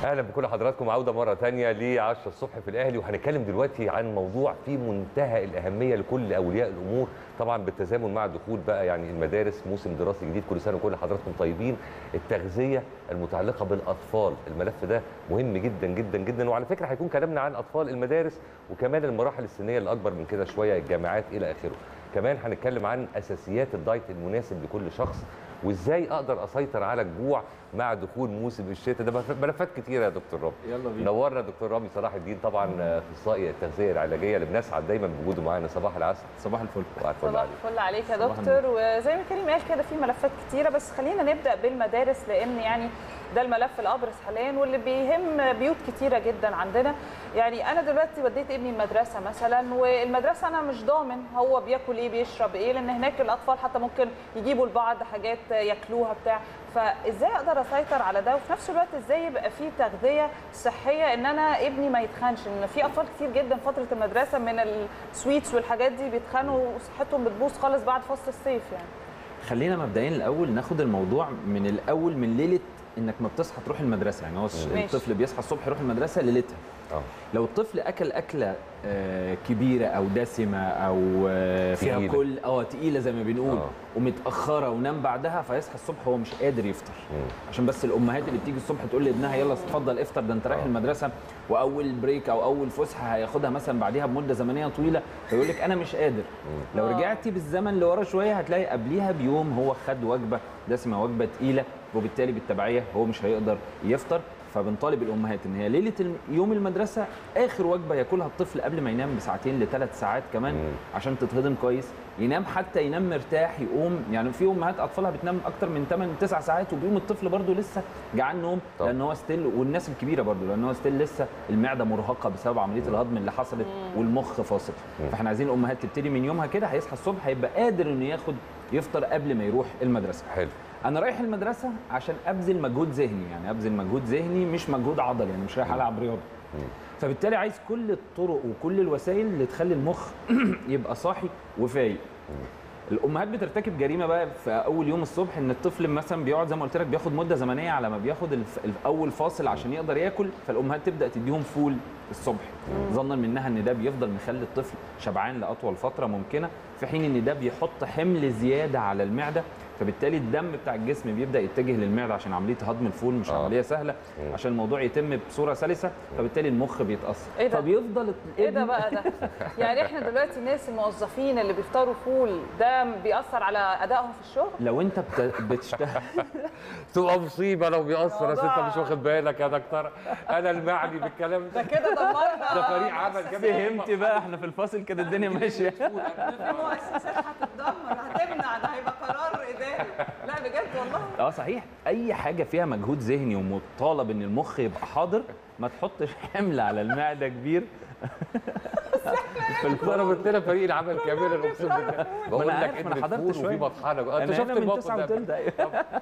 اهلا بكل حضراتكم عوده مره ثانيه ل 10 الصبح في الاهلي وهنتكلم دلوقتي عن موضوع في منتهى الاهميه لكل اولياء الامور طبعا بالتزامن مع دخول بقى يعني المدارس موسم دراسي جديد كل سنه وكل حضراتكم طيبين التغذيه المتعلقه بالاطفال الملف ده مهم جدا جدا جدا وعلى فكره هيكون كلامنا عن اطفال المدارس وكمان المراحل السنيه اللي اكبر من كده شويه الجامعات الى اخره كمان هنتكلم عن اساسيات الدايت المناسب لكل شخص وازاي اقدر اسيطر على الجوع مع دخول موسم الشتاء ده ملفات كتيره يا دكتور رامي يلا بينا نورنا دكتور رامي صلاح الدين طبعا اخصائي التغذيه العلاجيه اللي بنسعد دايما بوجوده معانا صباح العسل صباح الفل وعلى الفل صباح عليك الفل عليك يا صباح دكتور وزي ما كريم قال كده في ملفات كتيره بس خلينا نبدا بالمدارس لان يعني ده الملف الابرز حاليا واللي بيهم بيوت كتيره جدا عندنا يعني انا دلوقتي وديت ابني المدرسه مثلا والمدرسه انا مش ضامن هو بياكل ايه بيشرب ايه لان هناك الاطفال حتى ممكن يجيبوا لبعض حاجات ياكلوها بتاع فازاي اقدر اسيطر على ده وفي نفس الوقت ازاي يبقى في تغذيه صحيه ان انا ابني ما يتخنش ان في اطفال كتير جدا فتره المدرسه من السويتس والحاجات دي بيتخنوا وصحتهم بتبوظ خالص بعد فصل الصيف يعني خلينا مبدئيا الاول ناخد الموضوع من الاول من ليله انك ما بتصحى تروح المدرسه يعني هو ماشي. الطفل بيصحى الصبح يروح المدرسه ليلتها اه لو الطفل اكل اكله آه، كبيره او دسمه او آه، فيها تقيلة. كل اه تقيله زي ما بنقول آه. ومتاخره ونام بعدها فيصحى الصبح هو مش قادر يفطر مم. عشان بس الامهات اللي بتيجي الصبح تقول لابنها يلا اتفضل افطر ده انت رايح آه. المدرسه واول بريك او اول فسحه هياخدها مثلا بعديها بمده زمنيه طويله فيقول لك انا مش قادر لو آه. رجعتي بالزمن لورا شويه هتلاقي قبليها بيوم هو خد وجبه دسمه وجبه تقيله وبالتالي بالتبعيه هو مش هيقدر يفطر فبنطالب الامهات ان هي ليله الم- يوم المدرسه اخر وجبه ياكلها الطفل قبل ما ينام بساعتين لثلاث ساعات كمان مم. عشان تتهضم كويس ينام حتى ينام مرتاح يقوم يعني في امهات اطفالها بتنام اكتر من 8 9 ساعات وبيقوم الطفل برده لسه جعان نوم طب. لان هو ستيل والناس الكبيره برده لان هو ستيل لسه المعده مرهقه بسبب عمليه الهضم اللي حصلت والمخ فاصل مم. فاحنا عايزين الامهات تبتدي من يومها كده هيصحى الصبح هيبقى قادر انه ياخد يفطر قبل ما يروح المدرسه حلو انا رايح المدرسه عشان ابذل مجهود ذهني يعني ابذل مجهود ذهني مش مجهود عضلي يعني مش رايح العب رياضه مم. فبالتالي عايز كل الطرق وكل الوسائل اللي تخلي المخ يبقى صاحي وفايق الامهات بترتكب جريمه بقى في اول يوم الصبح ان الطفل مثلا بيقعد زي ما قلت لك بياخد مده زمنيه على ما بياخد الف... الاول فاصل عشان يقدر ياكل فالامهات تبدا تديهم فول الصبح ظنا منها ان ده بيفضل مخلي الطفل شبعان لاطول فتره ممكنه في حين ان ده بيحط حمل زياده على المعده فبالتالي الدم بتاع الجسم بيبدا يتجه للمعده عشان عمليه هضم الفول مش آه. عمليه سهله مم. عشان الموضوع يتم بصوره سلسه فبالتالي المخ بيتاثر إيه ده؟ فبيفضل ايه ده الابن- بقى ده يعني احنا دلوقتي الناس الموظفين اللي بيفطروا فول ده بيأثر على ادائهم في الشغل لو انت بت... بتشتغل تبقى مصيبه لو بيأثر بس انت موضوع- مش واخد بالك يا دكتور انا المعني بالكلام ده ده كده دمرنا ده فريق عمل كمان فهمت بقى احنا في الفاصل كده الدنيا ماشيه في مؤسسات هتتدمر هتمنع ده هيبقى قرار اداري لا بجد والله اه صحيح اي حاجه فيها مجهود ذهني ومطالب ان المخ يبقى حاضر ما تحطش حمل على المعده كبير في انا الفرن قلت لنا فريق العمل كاملا اقسم بالله بقول أنا لك عارف، ما أنا ادرك حضرت فول وفي شوية. مطحنه انت انا شفت هنا من الموقف تسعة ده وتلت ايوه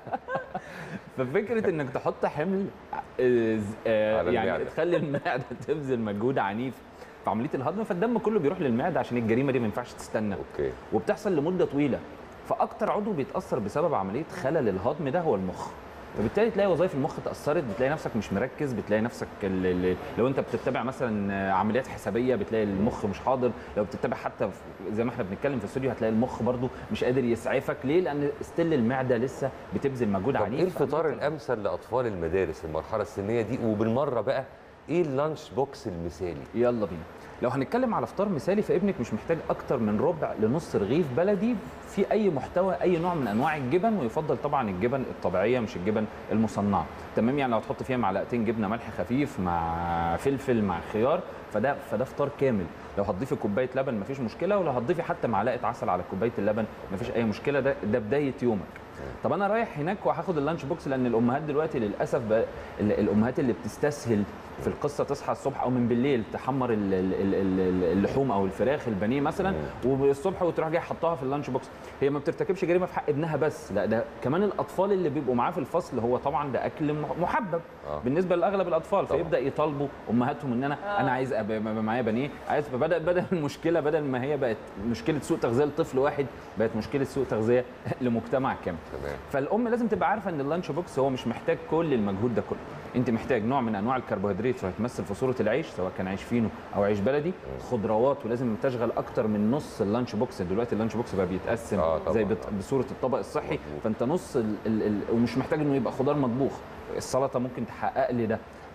ففكره انك تحط حمل آه، ز- آه، على يعني المعدة. تخلي المعده تبذل مجهود عنيف في عمليه الهضم فالدم كله بيروح للمعده عشان الجريمه دي ما ينفعش تستنى اوكي وبتحصل لمده طويله فاكتر عضو بيتاثر بسبب عمليه خلل الهضم ده هو المخ فبالتالي تلاقي وظائف المخ اتاثرت بتلاقي نفسك مش مركز بتلاقي نفسك ال- ال- لو انت بتتبع مثلا عمليات حسابيه بتلاقي المخ مش حاضر لو بتتبع حتى في- زي ما احنا بنتكلم في الاستوديو هتلاقي المخ برضو مش قادر يسعفك ليه لان ستيل المعده لسه بتبذل مجهود طب عنيف ايه الفطار الامثل لاطفال المدارس المرحله السنيه دي وبالمره بقى ايه اللانش بوكس المثالي يلا بينا لو هنتكلم على فطار مثالي فابنك مش محتاج اكتر من ربع لنص رغيف بلدي في اي محتوى اي نوع من انواع الجبن ويفضل طبعا الجبن الطبيعيه مش الجبن المصنعه تمام يعني لو هتحط فيها معلقتين جبنه ملح خفيف مع فلفل مع خيار فده فده فطار كامل لو هتضيفي كوبايه لبن مفيش مشكله ولو هتضيفي حتى معلقه عسل على كوبايه اللبن مفيش اي مشكله ده ده بدايه يومك طب انا رايح هناك وهاخد اللانش بوكس لان الامهات دلوقتي للاسف بقى ال- الامهات اللي بتستسهل في القصه تصحى الصبح او من بالليل تحمر ال- ال- ال- ال- اللحوم او الفراخ البانيه مثلا والصبح وتروح جاي حطها في اللانش بوكس هي ما بترتكبش جريمه في حق ابنها بس لا ده كمان الاطفال اللي بيبقوا معاه في الفصل هو طبعا ده اكل مح- محبب آه. بالنسبه لاغلب الاطفال طبعا. فيبدا يطالبوا امهاتهم ان انا آه. انا عايز أبقى يبقى معايا بانيه عايز فبدا بدل المشكله بدل ما هي بقت مشكله سوء تغذيه لطفل واحد بقت مشكله سوء تغذيه لمجتمع كامل تمام فالام لازم تبقى عارفه ان اللانش بوكس هو مش محتاج كل المجهود ده كله انت محتاج نوع من انواع الكربوهيدرات وهتمثل في صوره العيش سواء كان عيش فينو او عيش بلدي خضروات ولازم تشغل اكتر من نص اللانش بوكس دلوقتي اللانش بوكس بقى بيتقسم آه طبعاً. زي بت- بصوره الطبق الصحي مظبوط. فانت نص ال ال ال ومش محتاج انه يبقى خضار مطبوخ السلطه ممكن تحقق لي ده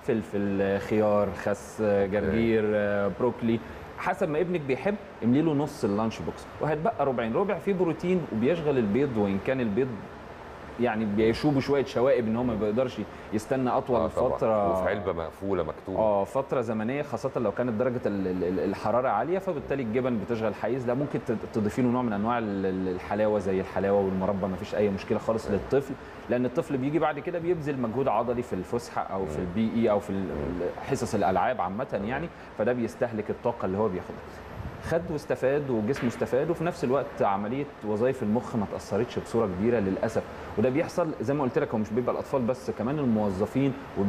فلفل خيار خس جرجير بروكلي حسب ما ابنك بيحب املي له نص اللانش بوكس وهتبقى ربعين ربع فيه بروتين وبيشغل البيض وان كان البيض يعني بيشوبوا شويه شوائب ان هو ما بيقدرش يستنى اطول آه طبعاً. فتره وفي علبه مقفوله مكتوبه اه فتره زمنيه خاصه لو كانت درجه ال- ال- ال- الحراره عاليه فبالتالي الجبن بتشغل حيز لا ممكن ت- تضيفي له نوع من انواع ال- ال- الحلاوه زي الحلاوه والمربى ما فيش اي مشكله خالص للطفل لان الطفل بيجي بعد كده بيبذل مجهود عضلي في الفسحه او في البي اي او في ال- حصص الالعاب عامه يعني فده بيستهلك الطاقه اللي هو بياخدها خد واستفاد وجسمه استفاد وفي نفس الوقت عمليه وظائف المخ ما تاثرتش بصوره كبيره للاسف وده بيحصل زي ما قلت لك هو مش بيبقى الاطفال بس كمان الموظفين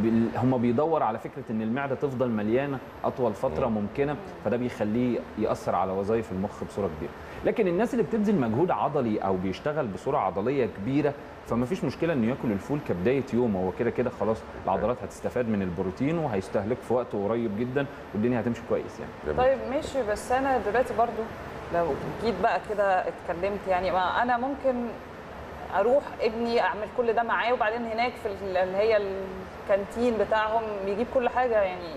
هم بيدور على فكره ان المعده تفضل مليانه اطول فتره ممكنه فده بيخليه ياثر على وظائف المخ بصوره كبيره لكن الناس اللي بتبذل مجهود عضلي او بيشتغل بصوره عضليه كبيره فما فيش مشكله انه ياكل الفول كبدايه يوم هو كده كده خلاص العضلات هتستفاد من البروتين وهيستهلك في وقت قريب جدا والدنيا هتمشي كويس يعني جميل. طيب ماشي بس انا دلوقتي برضو لو جيت بقى كده اتكلمت يعني ما انا ممكن اروح ابني اعمل كل ده معاه وبعدين هناك في ال- اللي هي الكانتين بتاعهم يجيب كل حاجه يعني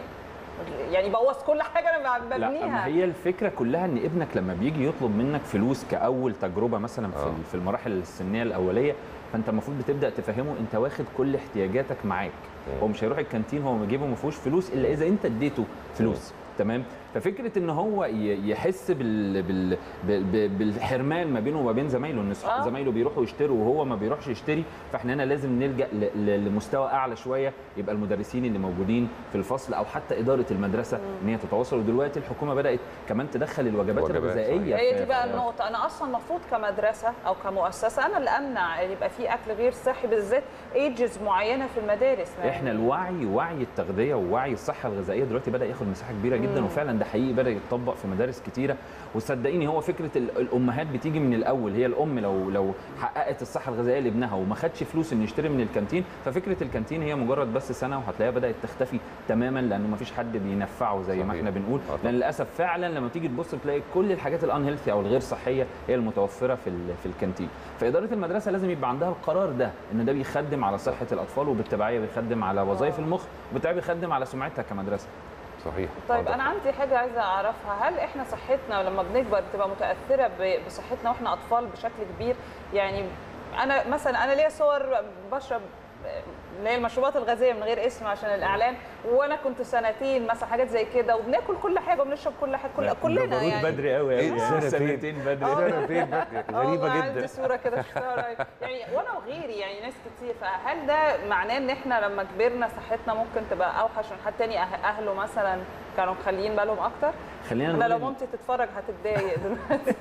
يعني بوظ كل حاجه انا لا ما ببنيها هي الفكره كلها ان ابنك لما بيجي يطلب منك فلوس كاول تجربه مثلا في آه. في المراحل السنيه الاوليه فانت المفروض بتبدا تفهمه انت واخد كل احتياجاتك معاك هو مش هيروح الكانتين هو جيبه ما فيهوش فلوس الا اذا انت اديته فلوس تمام ففكره ان هو ي- يحس بال... بال... بال... بال- بالحرمان ما بينه وما بين زمايله ان آه. زمايله بيروحوا يشتروا وهو ما بيروحش يشتري فاحنا هنا لازم نلجا ل... ل... لمستوى اعلى شويه يبقى المدرسين اللي موجودين في الفصل او حتى اداره المدرسه ان هي تتواصل ودلوقتي الحكومه بدات كمان تدخل الوجبات وجبات، الغذائيه هي في- دي بقى في- النقطة أنا أصلا المفروض كمدرسة أو كمؤسسة أنا اللي أمنع يبقى في أكل غير صحي بالذات ايجز معينة في المدارس يعني احنا الوعي وعي التغذيه ووعي الصحه الغذائيه دلوقتي بدا ياخد مساحه كبيره جدا مم. وفعلا ده حقيقي بدا يتطبق في مدارس كتيره وصدقيني هو فكره ال- الامهات بتيجي من الاول هي الام لو لو حققت الصحه الغذائيه لابنها وما خدش فلوس انه يشتري من الكانتين ففكره الكانتين هي مجرد بس سنه وهتلاقيها بدات تختفي تماما لانه ما فيش حد بينفعه زي ما صحيح. احنا بنقول آه طبعاً. لان للاسف فعلا لما تيجي تبص تلاقي كل الحاجات الان هيلثي او الغير صحيه هي المتوفره في ال- في الكانتين فاداره المدرسه لازم يبقى عندها القرار ده ان ده بيخدم على صحه الاطفال وبالتبعيه بيخدم على وظائف المخ وبالتالي بيخدم على سمعتها كمدرسه صحيح طيب واضح. انا عندي حاجه عايزه اعرفها هل احنا صحتنا لما بنكبر بتبقى متاثره ب- بصحتنا واحنا اطفال بشكل كبير يعني انا مثلا انا ليا صور بشرب اللي هي المشروبات الغازيه من غير اسم عشان الاعلان وانا كنت سنتين مثلا حاجات زي كده وبناكل كل حاجه وبنشرب كل حاجه كل كلنا يعني بدري قوي إيه السنة فين؟ سنتين بدري آه. سنة فين بقى؟ آه غريبه والله عندي جدا صوره كده شفتها قريب. يعني وانا وغيري يعني ناس كتير فهل ده معناه ان احنا لما كبرنا صحتنا ممكن تبقى اوحش من حد تاني أه- اهله مثلا كانوا مخليين بالهم اكتر خلينا انا لو نقول إن- مامتي تتفرج هتتضايق دلوقتي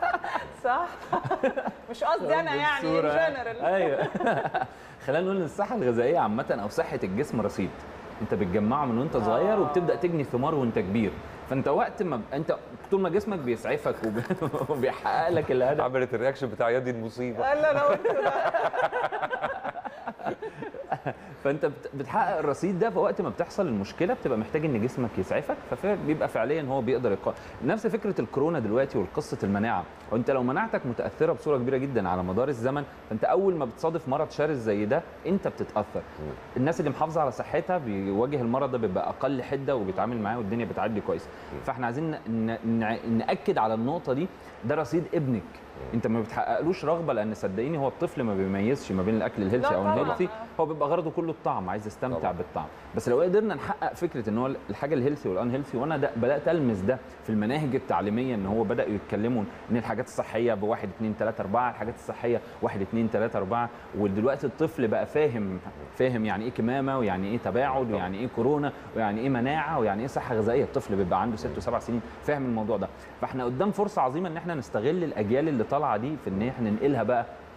صح مش قصدي انا يعني ان بالصورة. جنرال ايوه خلينا نقول ان الصحه الغذائيه عامه او صحه الجسم رصيد انت بتجمعه من وانت صغير آه. وبتبدا تجني ثمار وانت كبير فانت وقت ما ب... انت طول ما جسمك بيسعفك وب... وبيحقق لك الهدف عملت الرياكشن بتاع يدي المصيبه قال انا قلت بقى. فانت بت- بتحقق الرصيد ده فوقت ما بتحصل المشكله بتبقى محتاج ان جسمك يسعفك فبيبقى فعليا هو بيقدر يقا... نفس فكره الكورونا دلوقتي وقصه المناعه وانت لو مناعتك متاثره بصوره كبيره جدا على مدار الزمن فانت اول ما بتصادف مرض شرس زي ده انت بتتاثر الناس اللي محافظه على صحتها بيواجه المرض ده بيبقى اقل حده وبيتعامل معاه والدنيا بتعدي كويس فاحنا عايزين ن... ن... ناكد على النقطه دي ده رصيد ابنك انت ما بتحققلوش رغبه لان صدقيني هو الطفل ما بيميزش ما بين الاكل الهيلثي لا او طبعاً. الهيلثي هو بيبقى غرضه كله الطعم عايز يستمتع طبعاً. بالطعم بس لو قدرنا نحقق فكره ان هو الحاجه الهيلثي والان هيلثي وانا ده بدات المس ده في المناهج التعليميه ان هو بداوا يتكلموا ان الحاجات الصحيه بواحد اثنين ثلاثه اربعه الحاجات الصحيه واحد اثنين ثلاثه اربعه ودلوقتي الطفل بقى فاهم فاهم يعني ايه كمامه ويعني ايه تباعد طبعاً. ويعني ايه كورونا ويعني ايه مناعه ويعني ايه صحه غذائيه الطفل بيبقى عنده ست وسبع سنين فاهم الموضوع ده فاحنا قدام فرصه عظيمه ان احنا نستغل الاجيال اللي طالعه دي في ان احنا ننقلها بقى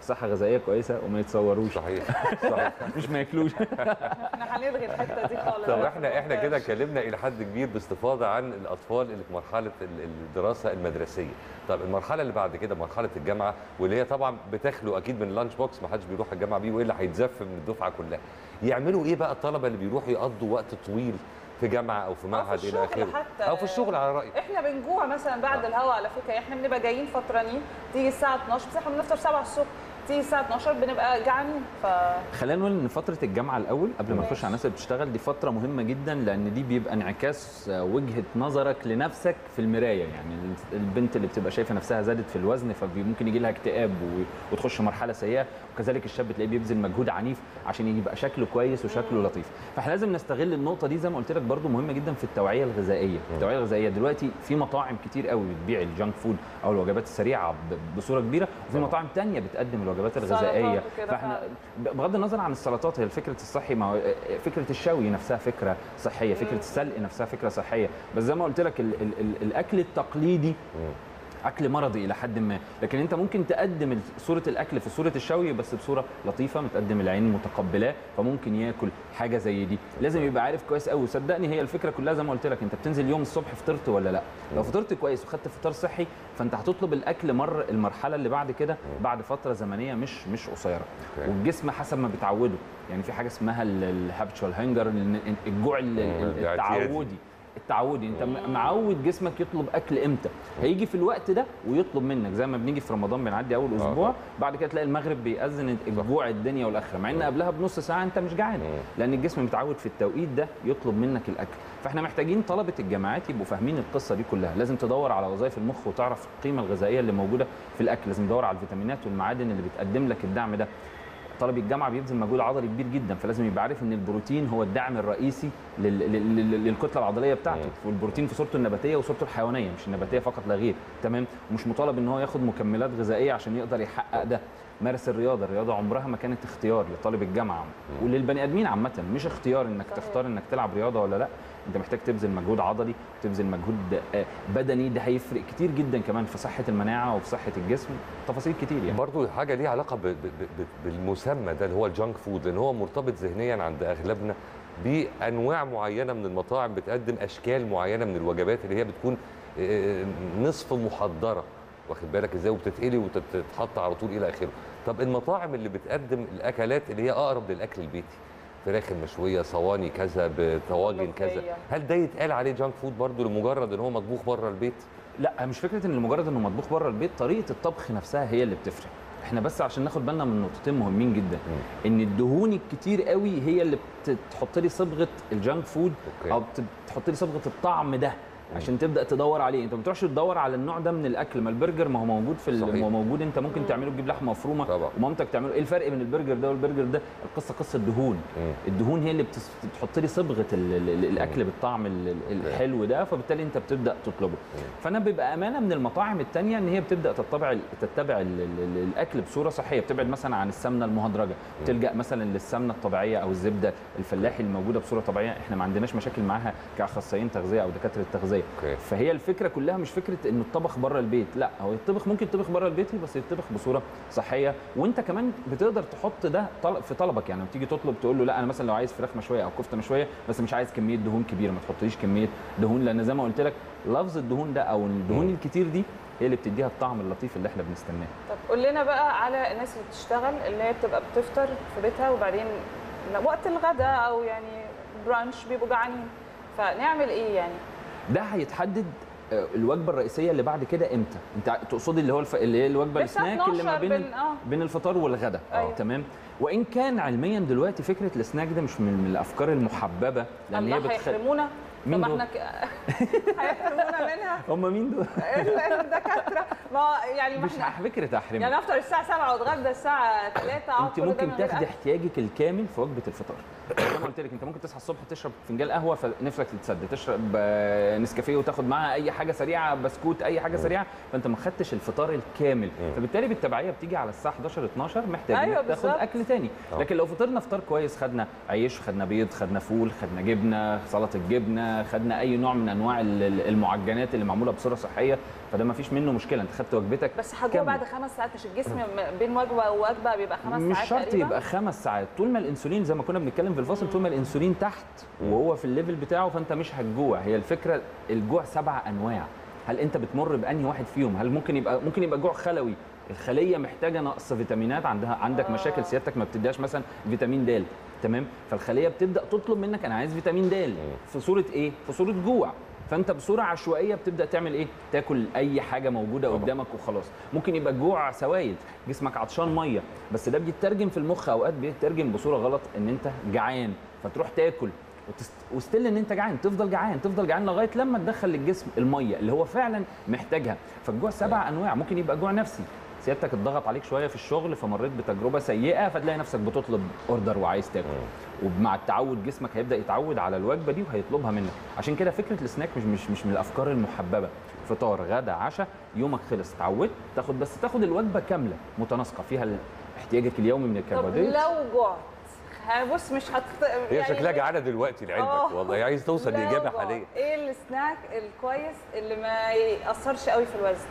صحه غذائيه كويسه وما يتصوروش صحيح صحيح مش ما ياكلوش احنا هنلغي الحته دي خالص طب احنا احنا كده اتكلمنا الى حد كبير باستفاضه عن الاطفال اللي في مرحله ال- الدراسه المدرسيه طب المرحله اللي بعد كده مرحله الجامعه واللي هي طبعا بتخلو اكيد من اللانش بوكس ما حدش بيروح الجامعه بيه والا هيتزف من الدفعه كلها يعملوا ايه بقى الطلبه اللي بيروحوا يقضوا وقت طويل في جامعه او في معهد الى الشغل اخره حتى. او في الشغل على رايك احنا بنجوع مثلا بعد الهوا على فكره احنا بنبقى جايين فطرانين تيجي الساعه 12 بس احنا بنفطر 7 الصبح تيجي الساعه 12 بنبقى جعانين ف خلينا نقول ان فتره الجامعه الاول قبل ما نخش على الناس اللي بتشتغل دي فتره مهمه جدا لان دي بيبقى انعكاس وجهه نظرك لنفسك في المرايه يعني البنت اللي بتبقى شايفه نفسها زادت في الوزن فممكن يجي لها اكتئاب و- وتخش مرحله سيئه وكذلك الشاب تلاقيه بيبذل مجهود عنيف عشان يبقى شكله كويس وشكله لطيف فاحنا لازم نستغل النقطه دي زي ما قلت لك برده مهمه جدا في التوعيه الغذائيه التوعيه الغذائيه دلوقتي في مطاعم كتير قوي بتبيع الجانك فود او الوجبات السريعه ب- بصوره كبيره وفي طبعا. مطاعم تانية بتقدم الوجبات سلطات الغذائيه وكده فاحنا فعلا. بغض النظر عن السلطات هي فكره الصحي ما هو فكره الشوي نفسها فكره صحيه فكره السلق نفسها فكره صحيه بس زي ما قلت لك ال ال ال الاكل التقليدي اكل مرضي الى حد ما لكن انت ممكن تقدم ال- صوره الاكل في صوره الشوي بس بصوره لطيفه متقدم العين متقبلاه فممكن ياكل حاجه زي دي لازم يبقى عارف كويس قوي صدقني هي الفكره كلها زي ما قلت لك انت بتنزل يوم الصبح فطرت ولا لا لو فطرت كويس وخدت فطار صحي فانت هتطلب الاكل مر المرحله اللي بعد كده بعد فتره زمنيه مش مش قصيره أوكي. والجسم حسب ما بتعوده يعني في حاجه اسمها الهابتشوال هانجر الجوع ال- ال- الاعتيادي. التعودي التعودي انت م- معود جسمك يطلب اكل امتى هيجي في الوقت ده ويطلب منك زي ما بنيجي في رمضان بنعدي اول اسبوع بعد كده تلاقي المغرب بيأذن الجوع الدنيا والاخره مع ان قبلها بنص ساعه انت مش جعان لان الجسم متعود في التوقيت ده يطلب منك الاكل فاحنا محتاجين طلبه الجامعات يبقوا فاهمين القصه دي كلها لازم تدور على وظائف المخ وتعرف القيمه الغذائيه اللي موجوده في الاكل لازم تدور على الفيتامينات والمعادن اللي بتقدم لك الدعم ده طالب الجامعه بيبذل مجهود عضلي كبير جدا فلازم يبقى عارف ان البروتين هو الدعم الرئيسي لل... لل... لل- للكتله العضليه بتاعته والبروتين في صورته النباتيه وصورته الحيوانيه مش النباتيه فقط لا غير تمام ومش مطالب ان هو ياخد مكملات غذائيه عشان يقدر يحقق ده مارس الرياضه الرياضه عمرها ما كانت اختيار لطالب الجامعه وللبني ادمين عامه مش اختيار انك صحيح. تختار انك تلعب رياضه ولا لا انت محتاج تبذل مجهود عضلي تبذل مجهود آه، بدني ده هيفرق كتير جدا كمان في صحه المناعه وفي صحه الجسم تفاصيل كتير يعني برضو حاجه ليها علاقه ب ب ب بالمسمى ده اللي هو الجانك فود لان هو مرتبط ذهنيا عند اغلبنا بانواع معينه من المطاعم بتقدم اشكال معينه من الوجبات اللي هي بتكون آه، نصف محضره واخد بالك ازاي وبتتقلي وتتحط على طول الى اخره طب المطاعم اللي بتقدم الاكلات اللي هي اقرب للاكل البيتي فراخ المشويه صواني كذا بطواجن كذا ملوخية. هل ده يتقال عليه جانك فود برضو لمجرد ان هو مطبوخ بره البيت لا مش فكره ان لمجرد انه مطبوخ بره البيت طريقه الطبخ نفسها هي اللي بتفرق احنا بس عشان ناخد بالنا من نقطتين مهمين جدا ان الدهون الكتير قوي هي اللي بتحط لي صبغه الجانك فود أوكي. او بت- بتحط لي صبغه الطعم ده عشان تبدا تدور عليه انت ما بتروحش تدور على النوع ده من الاكل ما البرجر ما هو موجود في ال- صحيح. ما هو موجود انت ممكن تعمله تجيب لحمه مفرومه طبعا. ومامتك تعمله ايه الفرق بين البرجر ده والبرجر ده القصه قصه دهون مم. الدهون هي اللي بتس- بتحط لي صبغه ال- ال- الاكل بالطعم ال- ال- الحلو ده فبالتالي انت بتبدا تطلبه فانا بيبقى امانه من المطاعم الثانيه ان هي بتبدا تتبع تتبع ال- ال- ال- الاكل بصوره صحيه بتبعد مثلا عن السمنه المهدرجه تلجا مثلا للسمنه الطبيعيه او الزبده الفلاحي الموجوده بصوره طبيعيه احنا ما عندناش مشاكل معاها كاخصائيين تغذيه او دكاتره تغذيه أوكي. فهي الفكره كلها مش فكره انه الطبخ بره البيت لا هو يطبخ ممكن يطبخ بره البيت بس يطبخ بصوره صحيه وانت كمان بتقدر تحط ده طل- في طلبك يعني لما تيجي تطلب تقول له لا انا مثلا لو عايز فراخ مشويه او كفته مشويه بس مش عايز كميه دهون كبيره ما تحطليش كميه دهون لان زي ما قلت لك لفظ الدهون ده او الدهون مم. الكتير دي هي اللي بتديها الطعم اللطيف اللي احنا بنستناه طب قول لنا بقى على الناس اللي بتشتغل اللي هي بتبقى بتفطر في بيتها وبعدين وقت الغداء او يعني برانش بيبقوا جعانين فنعمل ايه يعني؟ ده هيتحدد آه، الوجبه الرئيسيه اللي بعد كده امتى انت تقصدي اللي هو الف... اللي هي الوجبه الساعة السناك اللي ما 12 بين بال- آه. بين الفطار والغداء أيوة. تمام وان كان علميا دلوقتي فكره السناك ده مش من من الافكار المحببه لان هي الله بتخ... هيحرمونا مين طب دول؟ احنا ك... هيحرمونا منها هم مين دول الدكاتره ما يعني ما مش احنا فكره تحريم يعني افطر الساعه 7 واتغدى الساعه 3 انت ممكن تاخدي احتياجك الكامل في وجبه الفطار زي ما قلت لك انت ممكن تصحى الصبح تشرب فنجان قهوه فنفسك تتسد تشرب آه، نسكافيه وتاخد معاها اي حاجه سريعه بسكوت اي حاجه سريعه فانت ما خدتش الفطار الكامل فبالتالي بالتبعيه بتيجي على الساعه 11 12 محتاج أيوة انك تاخد بالظبط. اكل تاني آه. لكن لو فطرنا فطار كويس خدنا عيش خدنا بيض خدنا فول خدنا جبنه سلطه جبنه خدنا خدنا اي نوع من انواع ال- ال- المعجنات اللي معموله بصوره صحيه فده ما فيش منه مشكله انت خدت وجبتك بس هجوع كمل. بعد خمس ساعات مش الجسم م- بين وجبه ووجبه بيبقى خمس مش ساعات شرط تقريباً؟ يبقى خمس ساعات طول ما الانسولين زي ما كنا بنتكلم في الفاصل طول ما الانسولين تحت وهو في الليفل بتاعه فانت مش هتجوع هي الفكره الجوع سبع انواع هل انت بتمر بانهي واحد فيهم هل ممكن يبقى ممكن يبقى جوع خلوي الخليه محتاجه نقص فيتامينات عندها عندك مشاكل سيادتك ما بتديهاش مثلا فيتامين د تمام فالخليه بتبدا تطلب منك انا عايز فيتامين د في صوره ايه في صوره جوع فانت بصوره عشوائيه بتبدا تعمل ايه تاكل اي حاجه موجوده طبعا. قدامك وخلاص ممكن يبقى جوع سوائل جسمك عطشان ميه بس ده بيترجم في المخ اوقات بيترجم بصوره غلط ان انت جعان فتروح تاكل وتست... وستيل ان انت جعان تفضل جعان تفضل جعان لغايه لما تدخل للجسم الميه اللي هو فعلا محتاجها فالجوع سبع انواع ممكن يبقى جوع نفسي سيادتك اتضغط عليك شويه في الشغل فمريت بتجربه سيئه فتلاقي نفسك بتطلب اوردر وعايز تاكل ومع التعود جسمك هيبدا يتعود على الوجبه دي وهيطلبها منك عشان كده فكره السناك مش مش مش من الافكار المحببه فطار غدا عشاء يومك خلص اتعودت تاخد بس تاخد الوجبه كامله متناسقه فيها ال- احتياجك اليومي من طب الكربوهيدرات لو جعت ها بص مش هت هي شكلها جعانه دلوقتي لعلمك آه. والله هي عايز توصل لو لاجابه جعت، حاليه ايه السناك الكويس اللي ما ياثرش قوي في الوزن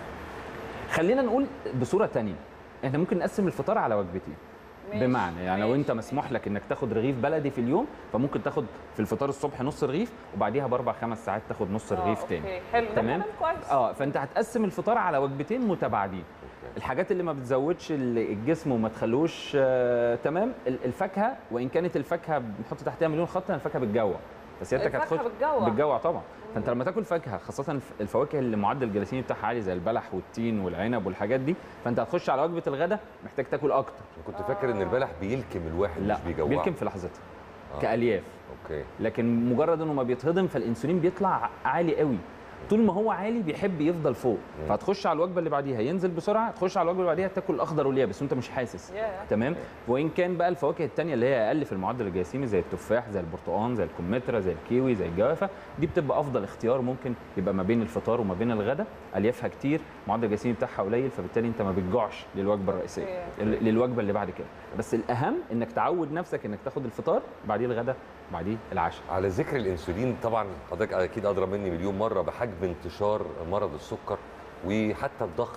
خلينا نقول بصوره تانية احنا ممكن نقسم الفطار على وجبتين ماشي، بمعنى يعني لو ماشي، انت مسموح لك انك تاخد رغيف بلدي في اليوم فممكن تاخد في الفطار الصبح نص رغيف وبعديها باربع خمس ساعات تاخد نص آه، رغيف أوكي، تاني حلو ده تمام؟ كلام كويس اه فانت هتقسم الفطار على وجبتين متباعدين الحاجات اللي ما بتزودش ال- الجسم وما تخلوش آه تمام ال- الفاكهه وان كانت الفاكهه بنحط تحتها مليون خط أنا الفاكهه بتجوع فسيادتك الفاكهة هتخش بتجوع. بتجوع طبعا فانت لما تاكل فاكهه خاصه الف- الفواكه اللي معدل الجلايسيمي بتاعها عالي زي البلح والتين والعنب والحاجات دي فانت هتخش على وجبه الغداء محتاج تاكل اكتر كنت فاكر ان البلح بيلكم الواحد لا مش بيجوعه بيلكم في لحظتها آه. كالياف اوكي لكن مجرد انه ما بيتهضم فالانسولين بيطلع عالي قوي طول ما هو عالي بيحب يفضل فوق فهتخش على الوجبه اللي بعديها ينزل بسرعه تخش على الوجبه اللي بعديها تاكل الاخضر واليابس وانت مش حاسس ياه. تمام وان كان بقى الفواكه التانية اللي هي اقل في المعدل الجلايسيمي زي التفاح زي البرتقال زي الكمثرى زي الكيوي زي الجوافه دي بتبقى افضل اختيار ممكن يبقى ما بين الفطار وما بين الغداء اليافها كتير معدل الجلايسيمي بتاعها قليل فبالتالي انت ما بتجوعش للوجبه الرئيسيه أوكي. ال- للوجبه اللي بعد كده بس الاهم انك تعود نفسك انك تاخد الفطار بعديه الغداء بعديه العشاء على ذكر الانسولين طبعا حضرتك اكيد ادرى مني مليون مره بحجم انتشار مرض السكر وحتى الضغط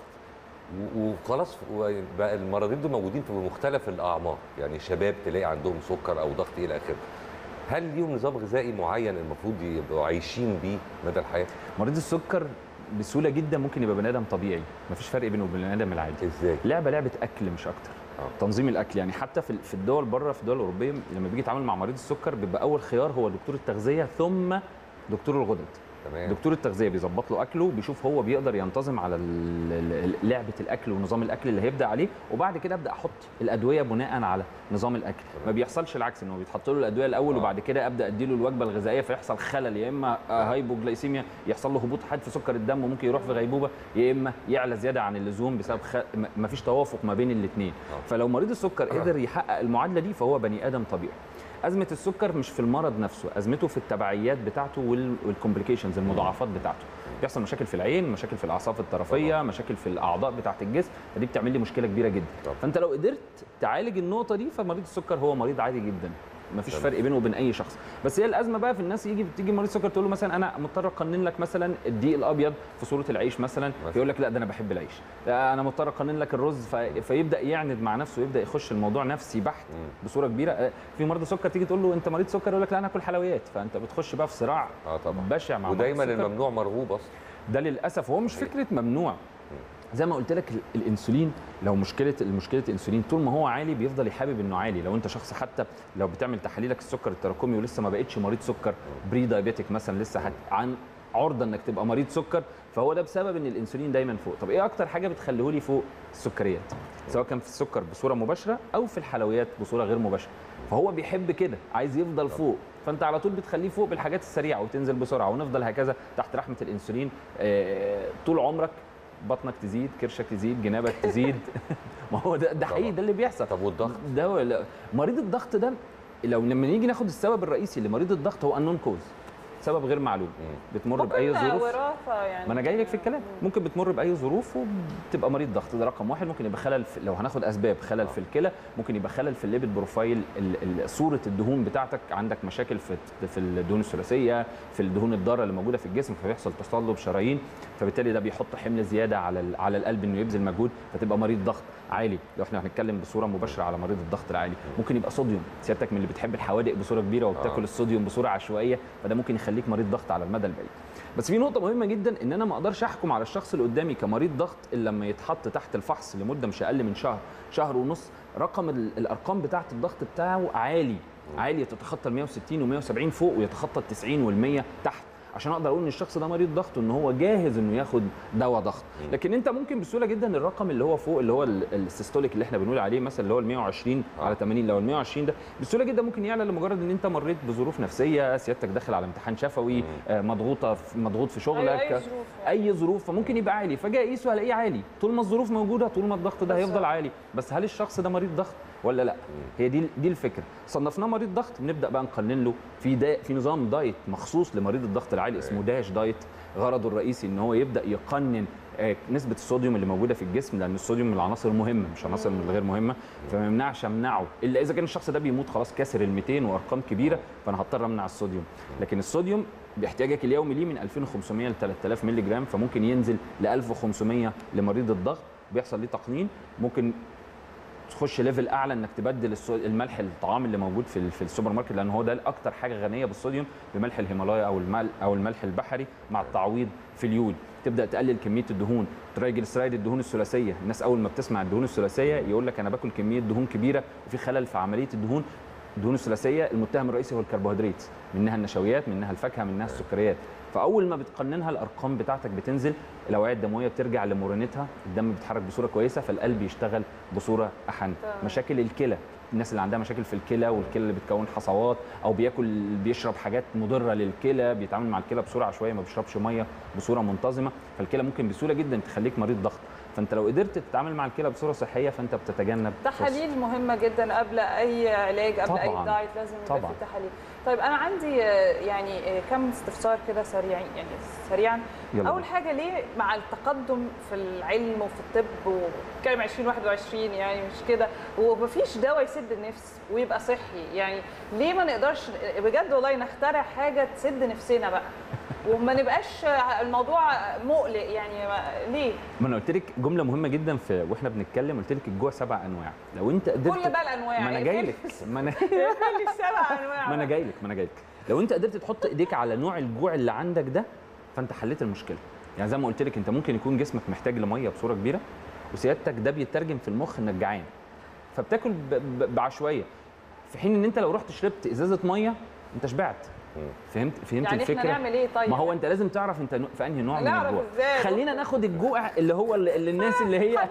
و- وخلاص بقى المرضين دول موجودين في مختلف الاعمار يعني شباب تلاقي عندهم سكر او ضغط الى اخره هل ليهم نظام غذائي معين المفروض يبقوا عايشين بيه مدى الحياه مريض السكر بسهوله جدا ممكن يبقى بني ادم طبيعي مفيش فرق بينه وبين البني ادم العادي ازاي لعبه لعبه اكل مش اكتر آه. تنظيم الاكل يعني حتى في في الدول بره في الدول الاوروبيه لما بيجي يتعامل مع مريض السكر بيبقى اول خيار هو دكتور التغذيه ثم دكتور الغدد تمام دكتور التغذيه بيظبط له اكله بيشوف هو بيقدر ينتظم على ال- ال- ال- لعبه الاكل ونظام الاكل اللي هيبدا عليه وبعد كده ابدا احط الادويه بناء على نظام الاكل ما بيحصلش العكس انه بيتحط له الادويه الاول آه. وبعد كده ابدا اديله الوجبه الغذائيه فيحصل خلل يا اما آه، هايبوجلايسيميا يحصل له هبوط حاد في سكر الدم وممكن يروح في غيبوبه يا اما يعلى زياده عن اللزوم بسبب خ... ما فيش توافق ما بين الاثنين آه. فلو مريض السكر قدر يحقق المعادله دي فهو بني ادم طبيعي ازمه السكر مش في المرض نفسه ازمته في التبعيات بتاعته والكومبليكيشنز المضاعفات بتاعته بيحصل مشاكل في العين مشاكل في الاعصاب الطرفيه مشاكل في الاعضاء بتاعه الجسم فدي بتعمل لي مشكله كبيره جدا طبعا. فانت لو قدرت تعالج النقطه دي فمريض السكر هو مريض عادي جدا مفيش تمام. فرق بينه وبين اي شخص بس هي الازمه بقى في الناس يجي بتيجي مريض سكر تقول له مثلا انا مضطر اقنن لك مثلا الدقيق الابيض في صوره العيش مثلا مثلا. فيقول لك لا ده انا بحب العيش لا انا مضطر اقنن لك الرز في... فيبدا يعند مع نفسه ويبدا يخش الموضوع نفسي بحت مم. بصوره كبيره آه، في مرضى سكر تيجي تقول له انت مريض سكر يقول لك لا انا اكل حلويات فانت بتخش بقى في صراع اه طبعا بشع مع مريض ودايما السكر. الممنوع مرغوب اصلا ده للاسف هو مش صحيح. فكره ممنوع زي ما قلت لك ال- الانسولين لو مشكله المشكله الانسولين طول ما هو عالي بيفضل يحابب انه عالي لو انت شخص حتى لو بتعمل تحاليلك السكر التراكمي ولسه ما بقتش مريض سكر بري دايابيتك مثلا لسه هت عن عرضه انك تبقى مريض سكر فهو ده بسبب ان الانسولين دايما فوق طب ايه اكتر حاجه بتخليه لي فوق السكريات سواء كان في السكر بصوره مباشره او في الحلويات بصوره غير مباشره فهو بيحب كده عايز يفضل فوق فانت على طول بتخليه فوق بالحاجات السريعه وتنزل بسرعه ونفضل هكذا تحت رحمه الانسولين آه، طول عمرك بطنك تزيد كرشك يزيد جنابك تزيد ما هو ده ده حقيقي طبعا. ده اللي بيحصل طب والضغط ده هو لا. مريض الضغط ده لو لما نيجي ناخد السبب الرئيسي لمريض الضغط هو انون كوز سبب غير معلوم بتمر باي ممكن ظروف وراثه يعني ما انا جاي لك في الكلام ممكن بتمر باي ظروف وبتبقى مريض ضغط ده رقم واحد ممكن يبقى خلل في لو هناخد اسباب خلل في الكلى ممكن يبقى خلل في الليبيد بروفايل ال- ال- صوره الدهون بتاعتك عندك مشاكل في في الدهون الثلاثيه في الدهون الضاره اللي موجوده في الجسم فبيحصل تصلب شرايين فبالتالي ده بيحط حمل زياده على ال- على القلب انه يبذل مجهود فتبقى مريض ضغط عالي لو احنا هنتكلم بصوره مباشره على مريض الضغط العالي ممكن يبقى صوديوم سيادتك من اللي بتحب الحوادق بصوره كبيره وبتاكل آه. الصوديوم بصوره عشوائيه فده ممكن يخليك مريض ضغط على المدى البعيد بس في نقطه مهمه جدا ان انا ما اقدرش احكم على الشخص اللي قدامي كمريض ضغط الا لما يتحط تحت الفحص لمده مش اقل من شهر شهر ونص رقم ال- الارقام بتاعه الضغط بتاعه عالي عالي تتخطى ال 160 و170 فوق ويتخطى ال 90 وال100 تحت عشان اقدر اقول ان الشخص ده مريض ضغط وان هو جاهز انه ياخد دواء ضغط لكن انت ممكن بسهوله جدا الرقم اللي هو فوق اللي هو ال- السيستوليك اللي احنا بنقول عليه مثلا اللي هو ال 120 على 80 لو ال 120 ده بسهوله جدا ممكن يعلى لمجرد ان انت مريت بظروف نفسيه سيادتك داخل على امتحان شفوي آه، مضغوطه في- مضغوط في شغلك أي ظروف يعني. اي ظروف فممكن يبقى عالي فجاء اقيسه هلاقيه عالي طول ما الظروف موجوده طول ما الضغط ده هيفضل بالظبط. عالي بس هل الشخص ده مريض ضغط ولا لا هي دي دي الفكره صنفناه مريض ضغط بنبدا بقى نقنن له في دا في نظام دايت مخصوص لمريض الضغط العالي اسمه داش دايت غرضه الرئيسي ان هو يبدا يقنن آه، نسبه الصوديوم اللي موجوده في الجسم لان الصوديوم من العناصر المهمه مش عناصر من الغير مهمه فما يمنعش امنعه الا اذا كان الشخص ده بيموت خلاص كاسر ال 200 وارقام كبيره فانا هضطر امنع الصوديوم لكن الصوديوم باحتياجك اليومي ليه من 2500 ل 3000 مللي جرام فممكن ينزل ل 1500 لمريض الضغط بيحصل ليه تقنين ممكن تخش ليفل اعلى انك تبدل السو- الملح الطعام اللي موجود في ال- في السوبر ماركت لان هو ده اكتر حاجه غنيه بالصوديوم بملح الهيمالايا او المل او الملح البحري مع التعويض في اليود تبدا تقلل كميه الدهون ترايجلسرايد الدهون الثلاثيه الناس اول ما بتسمع الدهون الثلاثيه يقول لك انا باكل كميه دهون كبيره وفي خلل في عمليه الدهون الدهون الثلاثيه المتهم الرئيسي هو الكربوهيدرات منها النشويات منها الفاكهه منها السكريات فاول ما بتقننها الارقام بتاعتك بتنزل الاوعيه الدمويه بترجع لمرونتها الدم بيتحرك بصوره كويسه فالقلب يشتغل بصوره احن تمام. مشاكل الكلى الناس اللي عندها مشاكل في الكلى والكلى اللي بتكون حصوات او بياكل بيشرب حاجات مضره للكلى بيتعامل مع الكلى بصوره عشوائيه ما بيشربش ميه بصوره منتظمه فالكلى ممكن بسهوله جدا تخليك مريض ضغط فانت لو قدرت تتعامل مع الكلى بصوره صحيه فانت بتتجنب فرص. تحاليل مهمه جدا قبل اي علاج قبل اي طبعاً. دايت لازم يبقى طبعاً. في تحاليل طيب انا عندي آه، يعني آه، كم استفسار كده سريع يعني سريعا يلا اول حاجه ليه مع التقدم في العلم وفي الطب وكلام 2021 يعني مش كده ومفيش دواء يسد النفس ويبقى صحي يعني ليه ما نقدرش بجد والله نخترع حاجه تسد نفسنا بقى وما نبقاش الموضوع مقلق يعني ما- ليه ما انا قلت لك جمله مهمه جدا في واحنا بنتكلم قلت لك الجوع سبع انواع لو انت قدرت كل بقى الانواع ما انا جاي لك ما انا كل السبع انواع ما انا جاي لك ما انا جاي لك لو انت قدرت تحط ايديك على نوع الجوع اللي عندك ده فانت حليت المشكله يعني زي ما قلت لك انت ممكن يكون جسمك محتاج لميه بصوره كبيره وسيادتك ده بيترجم في المخ انك جعان فبتاكل ب- ب- بعشوائيه في حين ان انت لو رحت شربت ازازه ميه انت شبعت فهمت فهمت يعني الفكره احنا نعمل ايه طيب ما هو انت لازم تعرف انت نوع- في انهي نوع من نعرف الجوع ازاي؟ خلينا ناخد الجوع اللي هو اللي اللي الناس اللي هي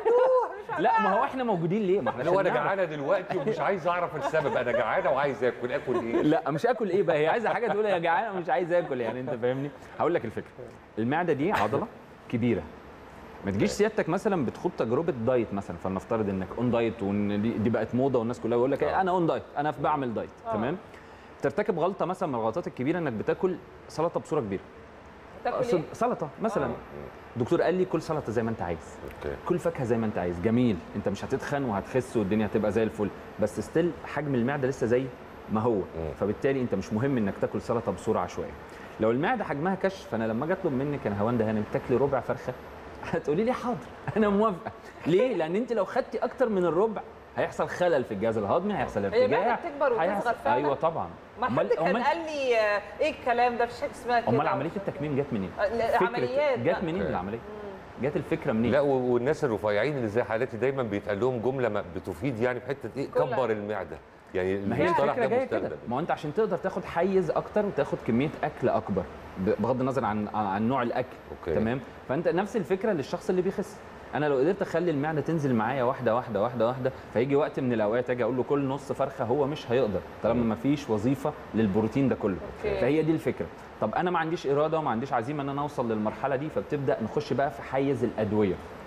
لا ما هو احنا موجودين ليه ما احنا اللي هو عشان انا نعرف. جعانه دلوقتي ومش عايز اعرف السبب انا جعانه وعايز اكل اكل ايه لا مش اكل ايه بقى هي عايزه حاجه تقول يا جعان مش عايز اكل يعني انت فاهمني هقول لك الفكره المعده دي عضله كبيره ما تجيش سيادتك مثلا بتخوض تجربه دايت مثلا فلنفترض انك اون دايت وان دي, دي بقت موضه والناس كلها بيقول لك آه. إيه انا اون دايت انا في بعمل دايت آه. تمام ترتكب غلطه مثلا من الغلطات الكبيره انك بتاكل سلطه بصوره كبيره تاكل أقصد ايه؟ سلطه مثلا آه. الدكتور قال لي كل سلطه زي ما انت عايز اوكي كل فاكهه زي ما انت عايز جميل انت مش هتتخن وهتخس والدنيا هتبقى زي الفل بس ستيل حجم المعده لسه زي ما هو فبالتالي انت مش مهم انك تاكل سلطه بصوره عشوائيه لو المعده حجمها كش فانا لما اجي اطلب منك انا هواندا هانم تاكلي ربع فرخه هتقولي لي حاضر انا موافقه ليه لان انت لو خدتي اكتر من الربع هيحصل خلل في الجهاز الهضمي هيحصل هي ارتجاع المعدة بتكبر وتصغر هيحصل- فعلا؟ ايوه طبعا ما حد كان قال لي آه، ايه الكلام ده مفيش حاجه اسمها كده امال عمليه التكميم جت منين آه، لا، فكرة- عمليات جت بقى. منين أوكي. العمليه جت الفكره منين لا و- والناس الرفيعين اللي زي حالتي دايما بيتقال لهم جمله ما بتفيد يعني في حته ايه كلها. كبر المعده يعني ما هي المصطلح الفكره ده جايه كده مستخدم ما هو انت عشان تقدر تاخد حيز اكتر وتاخد كميه اكل اكبر ب- بغض النظر عن عن نوع الاكل أوكي. تمام فانت نفس الفكره للشخص اللي بيخس انا لو قدرت اخلي المعده تنزل معايا واحده واحده واحده واحده فيجي وقت من الاوقات اجي اقول له كل نص فرخه هو مش هيقدر طالما ما فيش وظيفه للبروتين ده كله أوكي. فهي دي الفكره طب انا ما عنديش اراده وما عنديش عزيمه ان انا اوصل للمرحله دي فبتبدا نخش بقى في حيز الادويه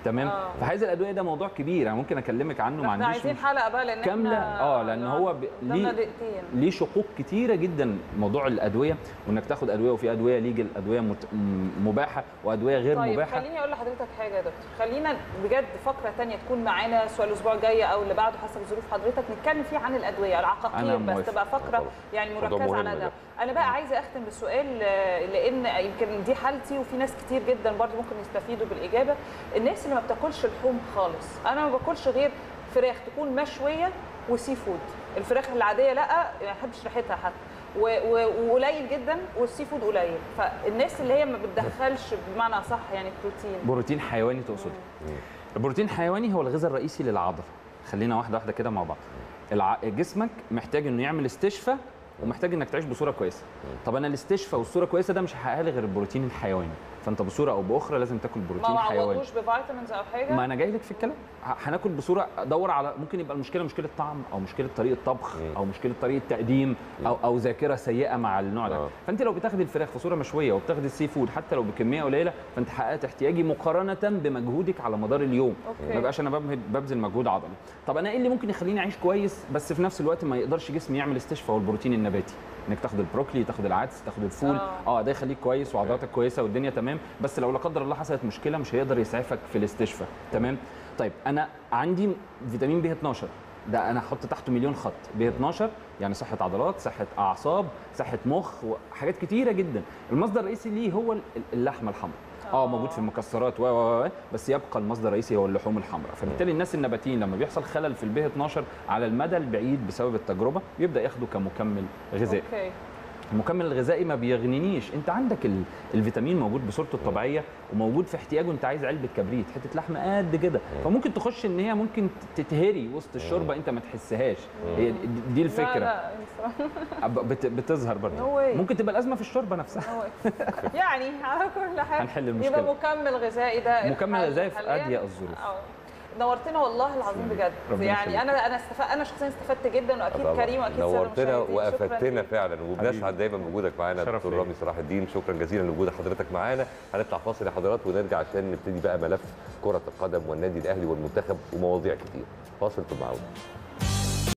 تمام آه. فحيز الادويه ده موضوع كبير انا ممكن اكلمك عنه ما احنا عنديش عايزين حلقه بقى لان كاملة. احنا آه، لأن هو ب- قدامنا ليه- دقيقتين ليه شقوق كتيره جدا موضوع الادويه وانك تاخد ادويه وفي ادويه ليجل ادويه مت... م- مباحه وادويه غير طيب مباحه خليني اقول لحضرتك حاجه يا دكتور خلينا بجد فقره تانية تكون معانا سواء الاسبوع الجاي او اللي بعده حسب ظروف حضرتك نتكلم فيه عن الادويه العقاقير أنا بس موافق. تبقى فقره طبعا. يعني موضوع مركزه مهم على ده ده. انا بقى عايزه اختم بسؤال آه، لان يمكن دي حالتي وفي ناس كتير جدا برضو ممكن يستفيدوا بالاجابه الناس اللي ما بتاكلش لحوم خالص انا ما باكلش غير فراخ تكون مشويه وسي فود الفراخ العاديه لا ما بحبش ريحتها حتى و- و- وقليل جدا والسي فود قليل فالناس اللي هي ما بتدخلش بمعنى صح يعني بروتين بروتين حيواني تقصد البروتين الحيواني هو الغذاء الرئيسي للعضله خلينا واحده واحده كده مع بعض الع... جسمك محتاج انه يعمل استشفاء ومحتاج انك تعيش بصوره كويسه طب انا الاستشفاء والصوره كويسه ده مش هيحققها لي غير البروتين الحيواني فانت بصوره او باخرى لازم تاكل ما بروتين حيواني معوضوش بفيتامينز او حاجه ما انا جاي لك في الكلام ه- هناكل بصوره ادور على ممكن يبقى المشكله مشكله طعم او مشكله طريقه طبخ مم. او مشكله طريقه تقديم او او ذاكره سيئه مع النوع ده آه. فانت لو بتاخد الفراخ في صوره مشويه وبتاخد السي فود حتى لو بكميه قليله فانت حققت احتياجي مقارنه بمجهودك على مدار اليوم أوكي. ما بقاش انا ببهد- ببذل مجهود عضلي طب انا ايه اللي ممكن يخليني اعيش كويس بس في نفس الوقت ما يقدرش جسمي يعمل استشفاء والبروتين النباتي انك تاخد البروكلي تاخد العدس تاخد الفول آه. اه ده يخليك كويس وعضلاتك كويسه والدنيا تمام بس لو لا قدر الله حصلت مشكله مش هيقدر يسعفك في الاستشفاء تمام طيب انا عندي فيتامين بي 12 ده انا هحط تحته مليون خط بي 12 يعني صحه عضلات صحه اعصاب صحه مخ وحاجات كتيره جدا المصدر الرئيسي ليه هو ال- اللحمه الحمراء اه آه. موجود في المكسرات و و و بس يبقى المصدر الرئيسي هو اللحوم الحمراء فبالتالي الناس النباتيين لما بيحصل خلل في البي 12 على المدى البعيد بسبب التجربه يبدا ياخده كمكمل غذائي اوكي المكمل الغذائي ما بيغنينيش انت عندك ال... الفيتامين موجود بصورته الطبيعيه وموجود في احتياجه انت عايز علبه كبريت حته لحمه قد كده فممكن تخش ان هي ممكن تتهري وسط الشوربه انت ما تحسهاش هي دي- دي الفكره لا لا أب- بت... بتظهر No برضه way. ممكن تبقى الازمه في الشوربه نفسها هو يعني على كل حال هنحل المشكلة. يبقى مكمل غذائي ده مكمل الحل غذائي في حالياً. أضيق الظروف. آه. نورتنا والله العظيم بجد ربنا يعني يخليك. انا انا استفدت انا شخصيا استفدت جدا واكيد طبعاً. كريم واكيد سادة نورتنا المشاهدين. شكراً وافدتنا ليك. فعلا وبنسعد حبيبي. دايما بوجودك معانا شرف دكتور ليا. رامي صلاح الدين شكرا جزيلا لوجود حضرتك معانا هنطلع فاصل يا حضرات ونرجع عشان نبتدي بقى ملف كره القدم والنادي الاهلي والمنتخب ومواضيع كتير فاصل ثم عوده